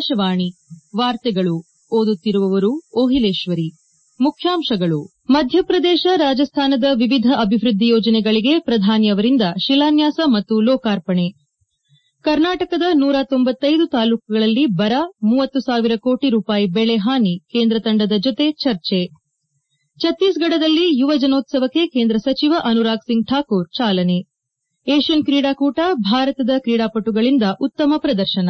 ಆಕಾಶವಾಣಿ ವಾರ್ತೆಗಳು ಓದುತ್ತಿರುವವರು ಓಹಿಲೇಶ್ವರಿ ಮುಖ್ಯಾಂಶಗಳು ಮಧ್ಯಪ್ರದೇಶ ರಾಜಸ್ಥಾನದ ವಿವಿಧ ಅಭಿವೃದ್ದಿ ಯೋಜನೆಗಳಿಗೆ ಪ್ರಧಾನಿ ಅವರಿಂದ ಶಿಲಾನ್ಯಾಸ ಮತ್ತು ಲೋಕಾರ್ಪಣೆ ಕರ್ನಾಟಕದ ನೂರ ತೊಂಬತ್ತೈದು ತಾಲೂಕುಗಳಲ್ಲಿ ಬರ ಮೂವತ್ತು ಸಾವಿರ ಕೋಟಿ ರೂಪಾಯಿ ಬೆಳೆ ಹಾನಿ ಕೇಂದ್ರ ತಂಡದ ಜೊತೆ ಚರ್ಚೆ ಛತ್ತೀಸ್ಗಢದಲ್ಲಿ ಯುವ ಜನೋತ್ಸವಕ್ಕೆ ಕೇಂದ್ರ ಸಚಿವ ಅನುರಾಗ್ ಸಿಂಗ್ ಠಾಕೂರ್ ಚಾಲನೆ ಏಷ್ಯನ್ ಕ್ರೀಡಾಕೂಟ ಭಾರತದ ಕ್ರೀಡಾಪಟುಗಳಿಂದ ಉತ್ತಮ ಪ್ರದರ್ಶನ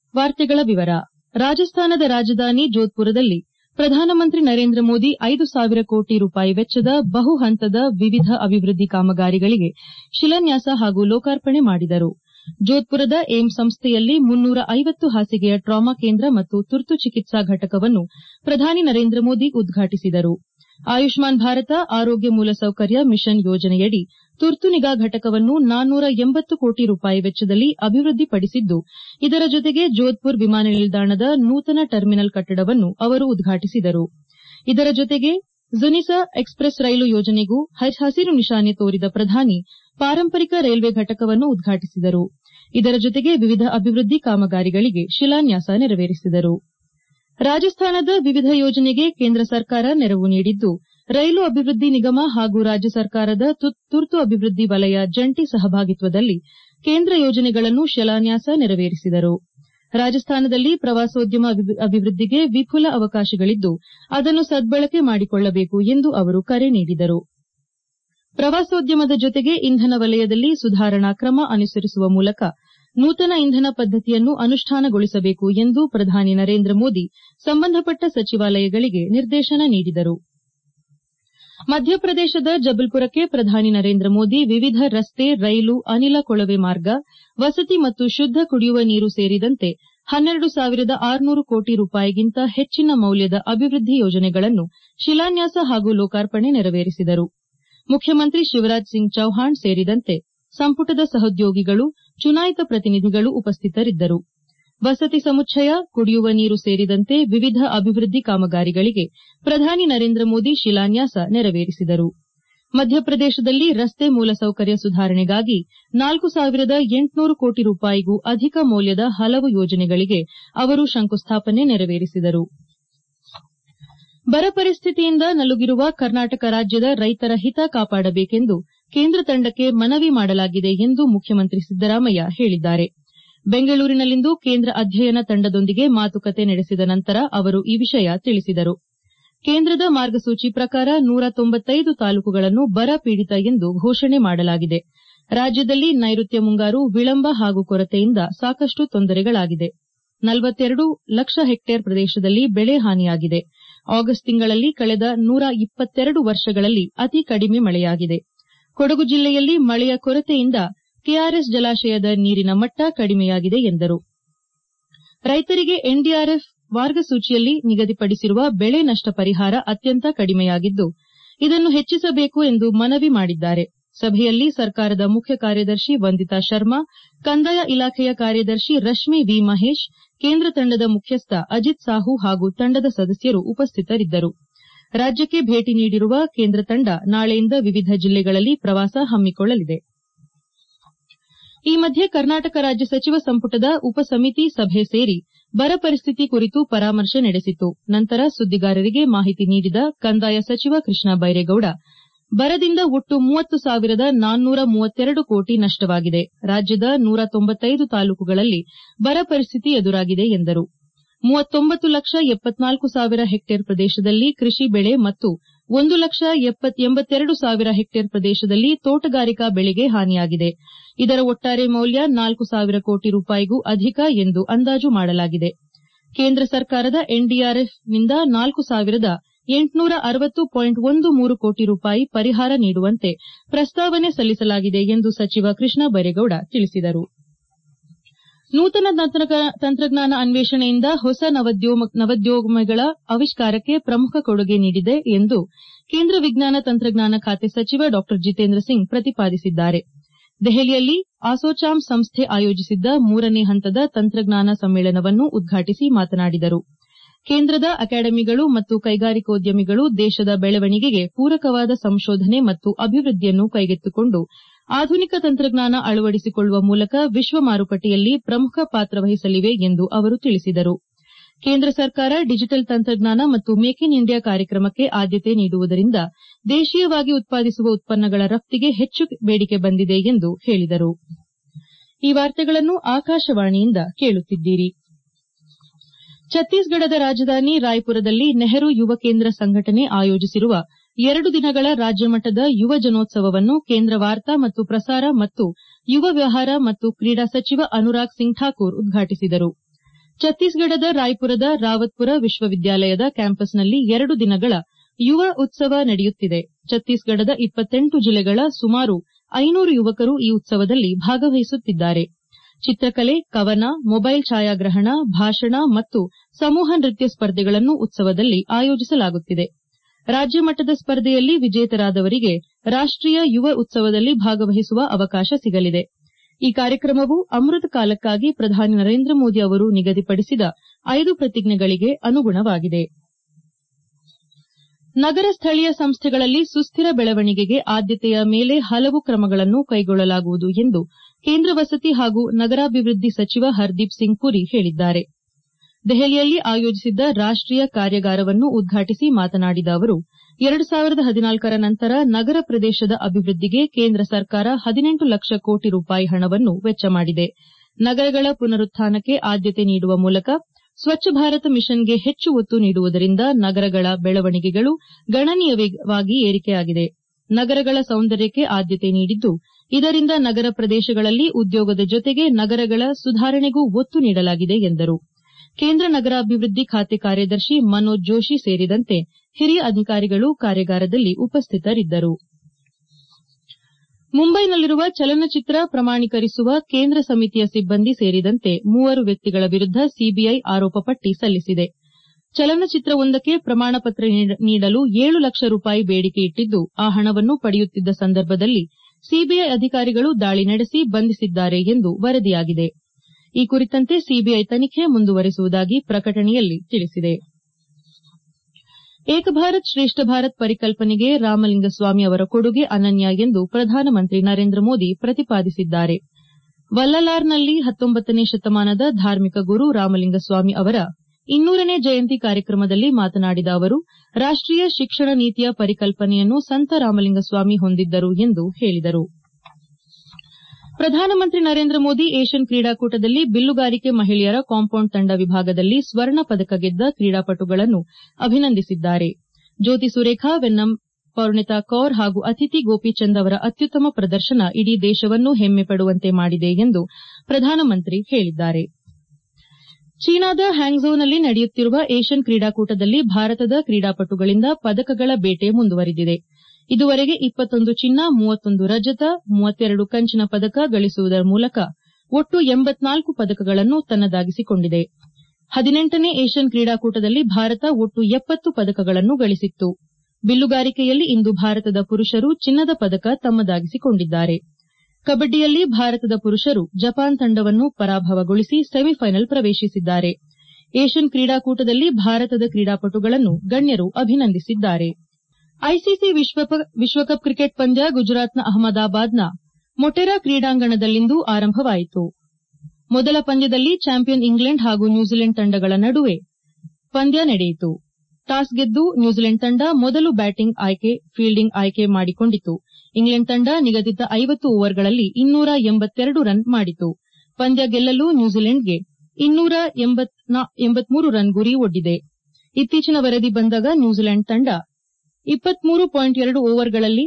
ರಾಜಸ್ಥಾನದ ರಾಜಧಾನಿ ಜೋಧ್ಪುರದಲ್ಲಿ ಪ್ರಧಾನಮಂತ್ರಿ ನರೇಂದ್ರ ಮೋದಿ ಐದು ಸಾವಿರ ಕೋಟಿ ರೂಪಾಯಿ ವೆಚ್ಚದ ಬಹು ಹಂತದ ವಿವಿಧ ಅಭಿವೃದ್ದಿ ಕಾಮಗಾರಿಗಳಿಗೆ ಶಿಲಾನ್ಯಾಸ ಹಾಗೂ ಲೋಕಾರ್ಪಣೆ ಮಾಡಿದರು ಜೋಧ್ಪುರದ ಏಮ್ಸ್ ಸಂಸ್ಥೆಯಲ್ಲಿ ಮುನ್ನೂರ ಐವತ್ತು ಹಾಸಿಗೆಯ ಟ್ರಾಮಾ ಕೇಂದ್ರ ಮತ್ತು ತುರ್ತು ಚಿಕಿತ್ಸಾ ಘಟಕವನ್ನು ಪ್ರಧಾನಿ ನರೇಂದ್ರ ಮೋದಿ ಉದ್ಘಾಟಿಸಿದರು ಆಯುಷ್ಮಾನ್ ಭಾರತ ಆರೋಗ್ಯ ಮೂಲಸೌಕರ್ಯ ಮಿಷನ್ ಯೋಜನೆಯಡಿ ತುರ್ತು ನಿಗಾ ಘಟಕವನ್ನು ನಾನ್ನೂರ ಎಂಬತ್ತು ಕೋಟಿ ರೂಪಾಯಿ ವೆಚ್ಚದಲ್ಲಿ ಅಭಿವೃದ್ದಿಪಡಿಸಿದ್ದು ಇದರ ಜೊತೆಗೆ ಜೋಧ್ಪುರ್ ವಿಮಾನ ನಿಲ್ದಾಣದ ನೂತನ ಟರ್ಮಿನಲ್ ಕಟ್ಟಡವನ್ನು ಅವರು ಉದ್ಘಾಟಿಸಿದರು ಇದರ ಜೊತೆಗೆ ಝುನಿಸಾ ಎಕ್ಸ್ಪ್ರೆಸ್ ರೈಲು ಯೋಜನೆಗೂ ಹಸಿರು ನಿಶಾನೆ ತೋರಿದ ಪ್ರಧಾನಿ ಪಾರಂಪರಿಕ ರೈಲ್ವೆ ಘಟಕವನ್ನು ಉದ್ಘಾಟಿಸಿದರು ಇದರ ಜೊತೆಗೆ ವಿವಿಧ ಅಭಿವೃದ್ದಿ ಕಾಮಗಾರಿಗಳಿಗೆ ಶಿಲಾನ್ಯಾಸ ನೆರವೇರಿಸಿದರು ರಾಜಸ್ಥಾನದ ವಿವಿಧ ಯೋಜನೆಗೆ ಕೇಂದ್ರ ಸರ್ಕಾರ ನೆರವು ನೀಡಿದ್ದು ರೈಲು ಅಭಿವೃದ್ದಿ ನಿಗಮ ಹಾಗೂ ರಾಜ್ಯ ಸರ್ಕಾರದ ತುರ್ತು ಅಭಿವೃದ್ದಿ ವಲಯ ಜಂಟಿ ಸಹಭಾಗಿತ್ವದಲ್ಲಿ ಕೇಂದ್ರ ಯೋಜನೆಗಳನ್ನು ಶಿಲಾನ್ಯಾಸ ನೆರವೇರಿಸಿದರು ರಾಜಸ್ಥಾನದಲ್ಲಿ ಪ್ರವಾಸೋದ್ಯಮ ಅಭಿವೃದ್ದಿಗೆ ವಿಪುಲ ಅವಕಾಶಗಳಿದ್ದು ಅದನ್ನು ಸದ್ಬಳಕೆ ಮಾಡಿಕೊಳ್ಳಬೇಕು ಎಂದು ಅವರು ಕರೆ ನೀಡಿದರು ಪ್ರವಾಸೋದ್ಯಮದ ಜೊತೆಗೆ ಇಂಧನ ವಲಯದಲ್ಲಿ ಸುಧಾರಣಾ ಕ್ರಮ ಅನುಸರಿಸುವ ಮೂಲಕ ನೂತನ ಇಂಧನ ಪದ್ದತಿಯನ್ನು ಅನುಷ್ಠಾನಗೊಳಿಸಬೇಕು ಎಂದು ಪ್ರಧಾನಿ ನರೇಂದ್ರ ಮೋದಿ ಸಂಬಂಧಪಟ್ಟ ಸಚಿವಾಲಯಗಳಿಗೆ ನಿರ್ದೇಶನ ನೀಡಿದರು ಮಧ್ಯಪ್ರದೇಶದ ಜಬಲ್ಪುರಕ್ಕೆ ಪ್ರಧಾನಿ ನರೇಂದ್ರ ಮೋದಿ ವಿವಿಧ ರಸ್ತೆ ರೈಲು ಅನಿಲ ಕೊಳವೆ ಮಾರ್ಗ ವಸತಿ ಮತ್ತು ಶುದ್ದ ಕುಡಿಯುವ ನೀರು ಸೇರಿದಂತೆ ಹನ್ನೆರಡು ಸಾವಿರದ ಆರುನೂರು ಕೋಟಿ ರೂಪಾಯಿಗಿಂತ ಹೆಚ್ಚಿನ ಮೌಲ್ಯದ ಅಭಿವೃದ್ದಿ ಯೋಜನೆಗಳನ್ನು ಶಿಲಾನ್ಯಾಸ ಹಾಗೂ ಲೋಕಾರ್ಪಣೆ ನೆರವೇರಿಸಿದರು ಮುಖ್ಯಮಂತ್ರಿ ಶಿವರಾಜ್ ಸಿಂಗ್ ಚೌಹಾಣ್ ಸೇರಿದಂತೆ ಸಂಪುಟದ ಸಹೋದ್ಯೋಗಿಗಳು ಚುನಾಯಿತ ಪ್ರತಿನಿಧಿಗಳು ಉಪಸ್ಥಿತರಿದ್ದರು ವಸತಿ ಸಮುಚ್ಚಯ ಕುಡಿಯುವ ನೀರು ಸೇರಿದಂತೆ ವಿವಿಧ ಅಭಿವೃದ್ದಿ ಕಾಮಗಾರಿಗಳಿಗೆ ಪ್ರಧಾನಿ ನರೇಂದ್ರ ಮೋದಿ ಶಿಲಾನ್ಯಾಸ ನೆರವೇರಿಸಿದರು ಮಧ್ಯಪ್ರದೇಶದಲ್ಲಿ ರಸ್ತೆ ಮೂಲಸೌಕರ್ಯ ಸುಧಾರಣೆಗಾಗಿ ನಾಲ್ಕು ಸಾವಿರದ ಎಂಟುನೂರು ಕೋಟಿ ರೂಪಾಯಿಗೂ ಅಧಿಕ ಮೌಲ್ಯದ ಹಲವು ಯೋಜನೆಗಳಿಗೆ ಅವರು ಶಂಕುಸ್ಥಾಪನೆ ನೆರವೇರಿಸಿದರು ಬರ ಪರಿಸ್ಥಿತಿಯಿಂದ ನಲುಗಿರುವ ಕರ್ನಾಟಕ ರಾಜ್ಯದ ರೈತರ ಹಿತ ಕಾಪಾಡಬೇಕೆಂದು ಕೇಂದ್ರ ತಂಡಕ್ಕೆ ಮನವಿ ಮಾಡಲಾಗಿದೆ ಎಂದು ಮುಖ್ಯಮಂತ್ರಿ ಸಿದ್ದರಾಮಯ್ಯ ಹೇಳಿದ್ದಾರೆ ಬೆಂಗಳೂರಿನಲ್ಲಿಂದು ಕೇಂದ್ರ ಅಧ್ಯಯನ ತಂಡದೊಂದಿಗೆ ಮಾತುಕತೆ ನಡೆಸಿದ ನಂತರ ಅವರು ಈ ವಿಷಯ ತಿಳಿಸಿದರು ಕೇಂದ್ರದ ಮಾರ್ಗಸೂಚಿ ಪ್ರಕಾರ ನೂರ ತೊಂಬತ್ತೈದು ತಾಲೂಕುಗಳನ್ನು ಬರ ಪೀಡಿತ ಎಂದು ಘೋಷಣೆ ಮಾಡಲಾಗಿದೆ ರಾಜ್ಯದಲ್ಲಿ ನೈಋತ್ಯ ಮುಂಗಾರು ವಿಳಂಬ ಹಾಗೂ ಕೊರತೆಯಿಂದ ಸಾಕಷ್ಟು ತೊಂದರೆಗಳಾಗಿದೆ ನಲವತ್ತೆರಡು ಲಕ್ಷ ಹೆಕ್ಟೇರ್ ಪ್ರದೇಶದಲ್ಲಿ ಬೆಳೆ ಹಾನಿಯಾಗಿದೆ ಆಗಸ್ಟ್ ತಿಂಗಳಲ್ಲಿ ಕಳೆದ ನೂರ ಇಪ್ಪತ್ತೆರಡು ವರ್ಷಗಳಲ್ಲಿ ಅತಿ ಕಡಿಮೆ ಮಳೆಯಾಗಿದೆ ಕೊಡಗು ಜಿಲ್ಲೆಯಲ್ಲಿ ಮಳೆಯ ಕೊರತೆಯಿಂದ ಕೆಆರ್ಎಸ್ ಜಲಾಶಯದ ನೀರಿನ ಮಟ್ಟ ಕಡಿಮೆಯಾಗಿದೆ ಎಂದರು ರೈತರಿಗೆ ಎನ್ಡಿಆರ್ಎಫ್ ಮಾರ್ಗಸೂಚಿಯಲ್ಲಿ ನಿಗದಿಪಡಿಸಿರುವ ಬೆಳೆ ನಷ್ಟ ಪರಿಹಾರ ಅತ್ಯಂತ ಕಡಿಮೆಯಾಗಿದ್ದು ಇದನ್ನು ಹೆಚ್ಚಿಸಬೇಕು ಎಂದು ಮನವಿ ಮಾಡಿದ್ದಾರೆ ಸಭೆಯಲ್ಲಿ ಸರ್ಕಾರದ ಮುಖ್ಯ ಕಾರ್ಯದರ್ಶಿ ವಂದಿತಾ ಶರ್ಮಾ ಕಂದಾಯ ಇಲಾಖೆಯ ಕಾರ್ಯದರ್ಶಿ ರಶ್ಮಿ ವಿ ಮಹೇಶ್ ಕೇಂದ್ರ ತಂಡದ ಮುಖ್ಯಸ್ಥ ಅಜಿತ್ ಸಾಹು ಹಾಗೂ ತಂಡದ ಸದಸ್ಯರು ಉಪಸ್ಥಿತರಿದ್ದರು ರಾಜ್ಯಕ್ಕೆ ಭೇಟಿ ನೀಡಿರುವ ಕೇಂದ್ರ ತಂಡ ನಾಳೆಯಿಂದ ವಿವಿಧ ಜಿಲ್ಲೆಗಳಲ್ಲಿ ಪ್ರವಾಸ ಹಮ್ಮಿಕೊಳ್ಳಲಿದೆ ಈ ಮಧ್ಯೆ ಕರ್ನಾಟಕ ರಾಜ್ಯ ಸಚಿವ ಸಂಪುಟದ ಉಪಸಮಿತಿ ಸಭೆ ಸೇರಿ ಬರ ಪರಿಸ್ಥಿತಿ ಕುರಿತು ಪರಾಮರ್ಶೆ ನಡೆಸಿತು ನಂತರ ಸುದ್ದಿಗಾರರಿಗೆ ಮಾಹಿತಿ ನೀಡಿದ ಕಂದಾಯ ಸಚಿವ ಕೃಷ್ಣ ಬೈರೇಗೌಡ ಬರದಿಂದ ಒಟ್ಟು ಮೂವತ್ತು ಸಾವಿರದ ನಾನ್ನೂರ ಮೂವತ್ತೆರಡು ಕೋಟಿ ನಷ್ಟವಾಗಿದೆ ರಾಜ್ಯದ ನೂರ ತೊಂಬತ್ತೈದು ತಾಲೂಕುಗಳಲ್ಲಿ ಬರ ಪರಿಸ್ಥಿತಿ ಎದುರಾಗಿದೆ ಎಂದರು ಮೂವತ್ತೊಂಬತ್ತು ಲಕ್ಷ ಎಪ್ಪತ್ನಾಲ್ಕು ಸಾವಿರ ಹೆಕ್ಟೇರ್ ಪ್ರದೇಶದಲ್ಲಿ ಕೃಷಿ ಬೆಳೆ ಮತ್ತು ಒಂದು ಲಕ್ಷ ಎಂಬತ್ತೆರಡು ಸಾವಿರ ಹೆಕ್ಟೇರ್ ಪ್ರದೇಶದಲ್ಲಿ ತೋಟಗಾರಿಕಾ ಬೆಳೆಗೆ ಹಾನಿಯಾಗಿದೆ ಇದರ ಒಟ್ಟಾರೆ ಮೌಲ್ಯ ನಾಲ್ಕು ಸಾವಿರ ಕೋಟಿ ರೂಪಾಯಿಗೂ ಅಧಿಕ ಎಂದು ಅಂದಾಜು ಮಾಡಲಾಗಿದೆ ಕೇಂದ್ರ ಸರ್ಕಾರದ ಎನ್ಡಿಆರ್ಎಫ್ನಿಂದ ನಾಲ್ಕು ಸಾವಿರದ ಎಂಟುನೂರ ಅರವತ್ತು ಪಾಯಿಂಟ್ ಒಂದು ಮೂರು ಕೋಟಿ ರೂಪಾಯಿ ಪರಿಹಾರ ನೀಡುವಂತೆ ಪ್ರಸ್ತಾವನೆ ಸಲ್ಲಿಸಲಾಗಿದೆ ಎಂದು ಸಚಿವ ಕೃಷ್ಣ ಬೈರೇಗೌಡ ತಿಳಿಸಿದರು ನೂತನ ತಂತ್ರಜ್ಞಾನ ಅನ್ವೇಷಣೆಯಿಂದ ಹೊಸ ನವೋದ್ಯಮಗಳ ಆವಿಷ್ಕಾರಕ್ಕೆ ಪ್ರಮುಖ ಕೊಡುಗೆ ನೀಡಿದೆ ಎಂದು ಕೇಂದ್ರ ವಿಜ್ಞಾನ ತಂತ್ರಜ್ಞಾನ ಖಾತೆ ಸಚಿವ ಡಾ ಜಿತೇಂದ್ರ ಸಿಂಗ್ ಪ್ರತಿಪಾದಿಸಿದ್ದಾರೆ ದೆಹಲಿಯಲ್ಲಿ ಅಸೋಚಾಮ್ ಸಂಸ್ಥೆ ಆಯೋಜಿಸಿದ್ದ ಮೂರನೇ ಹಂತದ ತಂತ್ರಜ್ಞಾನ ಸಮ್ಮೇಳನವನ್ನು ಉದ್ಘಾಟಿಸಿ ಮಾತನಾಡಿದರು ಕೇಂದ್ರದ ಅಕಾಡೆಮಿಗಳು ಮತ್ತು ಕೈಗಾರಿಕೋದ್ಯಮಿಗಳು ದೇಶದ ಬೆಳವಣಿಗೆಗೆ ಪೂರಕವಾದ ಸಂಶೋಧನೆ ಮತ್ತು ಅಭಿವೃದ್ಧಿಯನ್ನು ಕೈಗೆತ್ತಿಕೊಂಡು ಆಧುನಿಕ ತಂತ್ರಜ್ಞಾನ ಅಳವಡಿಸಿಕೊಳ್ಳುವ ಮೂಲಕ ವಿಶ್ವ ಮಾರುಕಟ್ಟೆಯಲ್ಲಿ ಪ್ರಮುಖ ಪಾತ್ರ ವಹಿಸಲಿವೆ ಎಂದು ಅವರು ತಿಳಿಸಿದರು ಕೇಂದ್ರ ಸರ್ಕಾರ ಡಿಜಿಟಲ್ ತಂತ್ರಜ್ಞಾನ ಮತ್ತು ಮೇಕ್ ಇನ್ ಇಂಡಿಯಾ ಕಾರ್ಯಕ್ರಮಕ್ಕೆ ಆದ್ಯತೆ ನೀಡುವುದರಿಂದ ದೇಶೀಯವಾಗಿ ಉತ್ಪಾದಿಸುವ ಉತ್ಪನ್ನಗಳ ರಫ್ತಿಗೆ ಹೆಚ್ಚು ಬೇಡಿಕೆ ಬಂದಿದೆ ಎಂದು ಹೇಳಿದರು ಈ ವಾರ್ತೆಗಳನ್ನು ಆಕಾಶವಾಣಿಯಿಂದ ಕೇಳುತ್ತಿದ್ದೀರಿ ಛತ್ತೀಸ್ಗಢದ ರಾಜಧಾನಿ ರಾಯ್ಪುರದಲ್ಲಿ ನೆಹರು ಯುವ ಕೇಂದ್ರ ಸಂಘಟನೆ ಆಯೋಜಿಸಿರುವ ಎರಡು ದಿನಗಳ ರಾಜ್ಯಮಟ್ಟದ ಯುವ ಜನೋತ್ಸವವನ್ನು ಕೇಂದ್ರ ವಾರ್ತಾ ಮತ್ತು ಪ್ರಸಾರ ಮತ್ತು ಯುವ ವ್ಯವಹಾರ ಮತ್ತು ಕ್ರೀಡಾ ಸಚಿವ ಅನುರಾಗ್ ಸಿಂಗ್ ಠಾಕೂರ್ ಉದ್ಘಾಟಿಸಿದರು ಛತ್ತೀಸ್ಗಢದ ರಾಯ್ಪುರದ ರಾವತ್ಪುರ ವಿಶ್ವವಿದ್ಯಾಲಯದ ಕ್ಯಾಂಪಸ್ನಲ್ಲಿ ಎರಡು ದಿನಗಳ ಯುವ ಉತ್ಸವ ನಡೆಯುತ್ತಿದೆ ಛತ್ತೀಸ್ಗಢದ ಇಪ್ಪತ್ತೆಂಟು ಜಿಲ್ಲೆಗಳ ಸುಮಾರು ಐನೂರು ಯುವಕರು ಈ ಉತ್ಸವದಲ್ಲಿ ಭಾಗವಹಿಸುತ್ತಿದ್ದಾರೆ ಚಿತ್ರಕಲೆ ಕವನ ಮೊಬೈಲ್ ಛಾಯಾಗ್ರಹಣ ಭಾಷಣ ಮತ್ತು ಸಮೂಹ ನೃತ್ಯ ಸ್ಪರ್ಧೆಗಳನ್ನು ಉತ್ಸವದಲ್ಲಿ ಆಯೋಜಿಸಲಾಗುತ್ತಿದೆ ರಾಜ್ಯಮಟ್ಟದ ಸ್ಪರ್ಧೆಯಲ್ಲಿ ವಿಜೇತರಾದವರಿಗೆ ರಾಷ್ಟೀಯ ಯುವ ಉತ್ಸವದಲ್ಲಿ ಭಾಗವಹಿಸುವ ಅವಕಾಶ ಸಿಗಲಿದೆ ಈ ಕಾರ್ಯಕ್ರಮವು ಅಮೃತ ಕಾಲಕ್ಕಾಗಿ ಪ್ರಧಾನಿ ನರೇಂದ್ರ ಮೋದಿ ಅವರು ನಿಗದಿಪಡಿಸಿದ ಐದು ಪ್ರತಿಜ್ಞೆಗಳಿಗೆ ಅನುಗುಣವಾಗಿದೆ ನಗರ ಸ್ಥಳೀಯ ಸಂಸ್ಥೆಗಳಲ್ಲಿ ಸುಸ್ತಿರ ಬೆಳವಣಿಗೆಗೆ ಆದ್ಯತೆಯ ಮೇಲೆ ಹಲವು ಕ್ರಮಗಳನ್ನು ಕೈಗೊಳ್ಳಲಾಗುವುದು ಎಂದು ಕೇಂದ್ರ ವಸತಿ ಹಾಗೂ ನಗರಾಭಿವೃದ್ಧಿ ಸಚಿವ ಹರ್ದೀಪ್ ಸಿಂಗ್ ಪುರಿ ಹೇಳಿದ್ದಾರೆ ದೆಹಲಿಯಲ್ಲಿ ಆಯೋಜಿಸಿದ್ದ ರಾಷ್ಟೀಯ ಕಾರ್ಯಾಗಾರವನ್ನು ಉದ್ಘಾಟಿಸಿ ಮಾತನಾಡಿದ ಅವರು ಎರಡು ಸಾವಿರದ ಹದಿನಾಲ್ಕರ ನಂತರ ನಗರ ಪ್ರದೇಶದ ಅಭಿವೃದ್ಧಿಗೆ ಕೇಂದ್ರ ಸರ್ಕಾರ ಹದಿನೆಂಟು ಲಕ್ಷ ಕೋಟಿ ರೂಪಾಯಿ ಹಣವನ್ನು ವೆಚ್ಚ ಮಾಡಿದೆ ನಗರಗಳ ಪುನರುತ್ಥಾನಕ್ಕೆ ಆದ್ಯತೆ ನೀಡುವ ಮೂಲಕ ಸ್ವಚ್ಛ ಭಾರತ ಮಿಷನ್ಗೆ ಹೆಚ್ಚು ಒತ್ತು ನೀಡುವುದರಿಂದ ನಗರಗಳ ಬೆಳವಣಿಗೆಗಳು ಗಣನೀಯವಾಗಿ ಏರಿಕೆಯಾಗಿದೆ ನಗರಗಳ ಸೌಂದರ್ಯಕ್ಕೆ ಆದ್ಯತೆ ನೀಡಿದ್ದು ಇದರಿಂದ ನಗರ ಪ್ರದೇಶಗಳಲ್ಲಿ ಉದ್ಯೋಗದ ಜೊತೆಗೆ ನಗರಗಳ ಸುಧಾರಣೆಗೂ ಒತ್ತು ನೀಡಲಾಗಿದೆ ಎಂದರು ಕೇಂದ್ರ ನಗರಾಭಿವೃದ್ಧಿ ಖಾತೆ ಕಾರ್ಯದರ್ಶಿ ಮನೋಜ್ ಜೋಶಿ ಸೇರಿದಂತೆ ಹಿರಿಯ ಅಧಿಕಾರಿಗಳು ಕಾರ್ಯಾಗಾರದಲ್ಲಿ ಉಪಸ್ಥಿತರಿದ್ದರು ಮುಂಬೈನಲ್ಲಿರುವ ಚಲನಚಿತ್ರ ಪ್ರಮಾಣೀಕರಿಸುವ ಕೇಂದ್ರ ಸಮಿತಿಯ ಸಿಬ್ಬಂದಿ ಸೇರಿದಂತೆ ಮೂವರು ವ್ಯಕ್ತಿಗಳ ವಿರುದ್ದ ಸಿಬಿಐ ಆರೋಪ ಪಟ್ಟಿ ಸಲ್ಲಿಸಿದೆ ಚಲನಚಿತ್ರವೊಂದಕ್ಕೆ ಪ್ರಮಾಣ ಪತ್ರ ನೀಡಲು ಏಳು ಲಕ್ಷ ರೂಪಾಯಿ ಬೇಡಿಕೆ ಇಟ್ಟಿದ್ದು ಆ ಹಣವನ್ನು ಪಡೆಯುತ್ತಿದ್ದ ಸಂದರ್ಭದಲ್ಲಿ ಸಿಬಿಐ ಅಧಿಕಾರಿಗಳು ದಾಳಿ ನಡೆಸಿ ಬಂಧಿಸಿದ್ದಾರೆ ಎಂದು ವರದಿಯಾಗಿದೆ ಈ ಕುರಿತಂತೆ ಸಿಬಿಐ ತನಿಖೆ ಮುಂದುವರೆಸುವುದಾಗಿ ಪ್ರಕಟಣೆಯಲ್ಲಿ ತಿಳಿಸಿದೆ ಏಕ ಭಾರತ್ ಶ್ರೇಷ್ಠ ಭಾರತ್ ಪರಿಕಲ್ಪನೆಗೆ ರಾಮಲಿಂಗಸ್ವಾಮಿ ಅವರ ಕೊಡುಗೆ ಅನನ್ಯ ಎಂದು ಪ್ರಧಾನಮಂತ್ರಿ ನರೇಂದ್ರ ಮೋದಿ ಪ್ರತಿಪಾದಿಸಿದ್ದಾರೆ ವಲ್ಲಲಾರ್ನಲ್ಲಿ ಹತ್ತೊಂಬತ್ತನೇ ಶತಮಾನದ ಧಾರ್ಮಿಕ ಗುರು ರಾಮಲಿಂಗಸ್ವಾಮಿ ಅವರ ಇನ್ನೂರನೇ ಜಯಂತಿ ಕಾರ್ಯಕ್ರಮದಲ್ಲಿ ಮಾತನಾಡಿದ ಅವರು ರಾಷ್ಟೀಯ ಶಿಕ್ಷಣ ನೀತಿಯ ಪರಿಕಲ್ಪನೆಯನ್ನು ಸಂತ ರಾಮಲಿಂಗಸ್ವಾಮಿ ಹೊಂದಿದ್ದರು ಎಂದು ಹೇಳಿದರು ಪ್ರಧಾನಮಂತ್ರಿ ನರೇಂದ್ರ ಮೋದಿ ಏಷ್ಯನ್ ಕ್ರೀಡಾಕೂಟದಲ್ಲಿ ಬಿಲ್ಲುಗಾರಿಕೆ ಮಹಿಳೆಯರ ಕಾಂಪೌಂಡ್ ತಂಡ ವಿಭಾಗದಲ್ಲಿ ಸ್ವರ್ಣ ಪದಕ ಗೆದ್ದ ಕ್ರೀಡಾಪಟುಗಳನ್ನು ಅಭಿನಂದಿಸಿದ್ದಾರೆ ಜ್ಯೋತಿ ಸುರೇಖಾ ವೆನ್ನಂ ಪೌರ್ಣಿತಾ ಕೌರ್ ಹಾಗೂ ಅತಿಥಿ ಗೋಪಿಚಂದ್ ಅವರ ಅತ್ಯುತ್ತಮ ಪ್ರದರ್ಶನ ಇಡೀ ದೇಶವನ್ನು ಹೆಮ್ಮೆ ಪಡುವಂತೆ ಮಾಡಿದೆ ಎಂದು ಪ್ರಧಾನಮಂತ್ರಿ ಹೇಳಿದ್ದಾರೆ ಚೀನಾದ ಹ್ಯಾಂಗ್ಝೌನಲ್ಲಿ ನಡೆಯುತ್ತಿರುವ ಏಷ್ಯನ್ ಕ್ರೀಡಾಕೂಟದಲ್ಲಿ ಭಾರತದ ಕ್ರೀಡಾಪಟುಗಳಿಂದ ಪದಕಗಳ ಬೇಟೆ ಮುಂದುವರೆದಿದೆ ಇದುವರೆಗೆ ಇಪ್ಪತ್ತೊಂದು ಚಿನ್ನ ಮೂವತ್ತೊಂದು ರಜತ ಮೂವತ್ತೆರಡು ಕಂಚಿನ ಪದಕ ಗಳಿಸುವುದರ ಮೂಲಕ ಒಟ್ಟು ಎಂಬತ್ನಾಲ್ಕು ಪದಕಗಳನ್ನು ತನ್ನದಾಗಿಸಿಕೊಂಡಿದೆ ಹದಿನೆಂಟನೇ ಏಷ್ಯನ್ ಕ್ರೀಡಾಕೂಟದಲ್ಲಿ ಭಾರತ ಒಟ್ಟು ಎಪ್ಪತ್ತು ಪದಕಗಳನ್ನು ಗಳಿಸಿತ್ತು ಬಿಲ್ಲುಗಾರಿಕೆಯಲ್ಲಿ ಇಂದು ಭಾರತದ ಪುರುಷರು ಚಿನ್ನದ ಪದಕ ತಮ್ಮದಾಗಿಸಿಕೊಂಡಿದ್ದಾರೆ ಕಬಡ್ಡಿಯಲ್ಲಿ ಭಾರತದ ಪುರುಷರು ಜಪಾನ್ ತಂಡವನ್ನು ಪರಾಭವಗೊಳಿಸಿ ಸೆಮಿಫೈನಲ್ ಪ್ರವೇಶಿಸಿದ್ದಾರೆ ಏಷ್ಯನ್ ಕ್ರೀಡಾಕೂಟದಲ್ಲಿ ಭಾರತದ ಕ್ರೀಡಾಪಟುಗಳನ್ನು ಗಣ್ಯರು ಅಭಿನಂದಿಸಿದ್ದಾರೆ ಐಸಿಸಿ ವಿಶ್ವಕಪ್ ಕ್ರಿಕೆಟ್ ಪಂದ್ಯ ಗುಜರಾತ್ನ ಅಹಮದಾಬಾದ್ನ ಮೊಟೆರಾ ಕ್ರೀಡಾಂಗಣದಲ್ಲಿಂದು ಆರಂಭವಾಯಿತು ಮೊದಲ ಪಂದ್ಯದಲ್ಲಿ ಚಾಂಪಿಯನ್ ಇಂಗ್ಲೆಂಡ್ ಹಾಗೂ ನ್ಯೂಜಿಲೆಂಡ್ ತಂಡಗಳ ನಡುವೆ ಪಂದ್ಯ ನಡೆಯಿತು ಟಾಸ್ ಗೆದ್ದು ನ್ಯೂಜಿಲೆಂಡ್ ತಂಡ ಮೊದಲು ಬ್ಯಾಟಿಂಗ್ ಆಯ್ಕೆ ಫೀಲ್ಡಿಂಗ್ ಆಯ್ಕೆ ಮಾಡಿಕೊಂಡಿತು ಇಂಗ್ಲೆಂಡ್ ತಂಡ ನಿಗದಿತ ಐವತ್ತು ಓವರ್ಗಳಲ್ಲಿ ಇನ್ನೂರ ಎಂಬತ್ತೆರಡು ರನ್ ಮಾಡಿತು ಪಂದ್ಯ ಗೆಲ್ಲಲು ನ್ಯೂಜಿಲೆಂಡ್ಗೆ ಇನ್ನೂರ ಎಂಬತ್ಮೂರು ರನ್ ಗುರಿ ಒಡ್ಡಿದೆ ಇತ್ತೀಚಿನ ವರದಿ ಬಂದಾಗ ನ್ಯೂಜಿಲೆಂಡ್ ತಂಡ ಇಪ್ಪತ್ಮೂರು ಪಾಯಿಂಟ್ ಎರಡು ಓವರ್ಗಳಲ್ಲಿ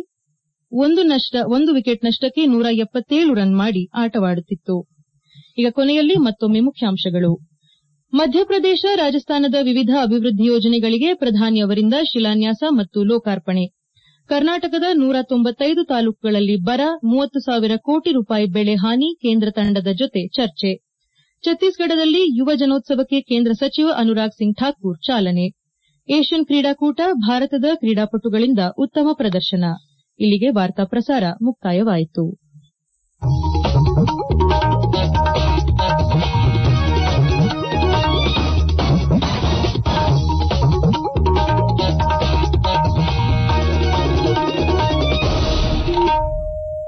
ಒಂದು ವಿಕೆಟ್ ನಷ್ಟಕ್ಕೆ ನೂರ ಎಪ್ಪತ್ತೇಳು ರನ್ ಮಾಡಿ ಆಟವಾಡುತ್ತಿತ್ತು ಈಗ ಕೊನೆಯಲ್ಲಿ ಮತ್ತೊಮ್ಮೆ ಮುಖ್ಯಾಂಶಗಳು ಮಧ್ಯಪ್ರದೇಶ ರಾಜಸ್ಥಾನದ ವಿವಿಧ ಅಭಿವೃದ್ಧಿ ಯೋಜನೆಗಳಿಗೆ ಪ್ರಧಾನಿ ಅವರಿಂದ ಶಿಲಾನ್ಯಾಸ ಮತ್ತು ಲೋಕಾರ್ಪಣೆ ಕರ್ನಾಟಕದ ನೂರ ತೊಂಬತ್ತೈದು ತಾಲೂಕುಗಳಲ್ಲಿ ಬರ ಮೂವತ್ತು ಸಾವಿರ ಕೋಟಿ ರೂಪಾಯಿ ಬೆಳೆ ಹಾನಿ ಕೇಂದ್ರ ತಂಡದ ಜೊತೆ ಚರ್ಚೆ ಛತ್ತೀಸ್ಗಢದಲ್ಲಿ ಯುವ ಜನೋತ್ಸವಕ್ಕೆ ಕೇಂದ್ರ ಸಚಿವ ಅನುರಾಗ್ ಸಿಂಗ್ ಠಾಕೂರ್ ಚಾಲನೆ ಏಷ್ಯನ್ ಕ್ರೀಡಾಕೂಟ ಭಾರತದ ಕ್ರೀಡಾಪಟುಗಳಿಂದ ಉತ್ತಮ ಪ್ರದರ್ಶನ ಇಲ್ಲಿಗೆ ವಾರ್ತಾ ಪ್ರಸಾರ ಮುಕ್ತಾಯವಾಯಿತು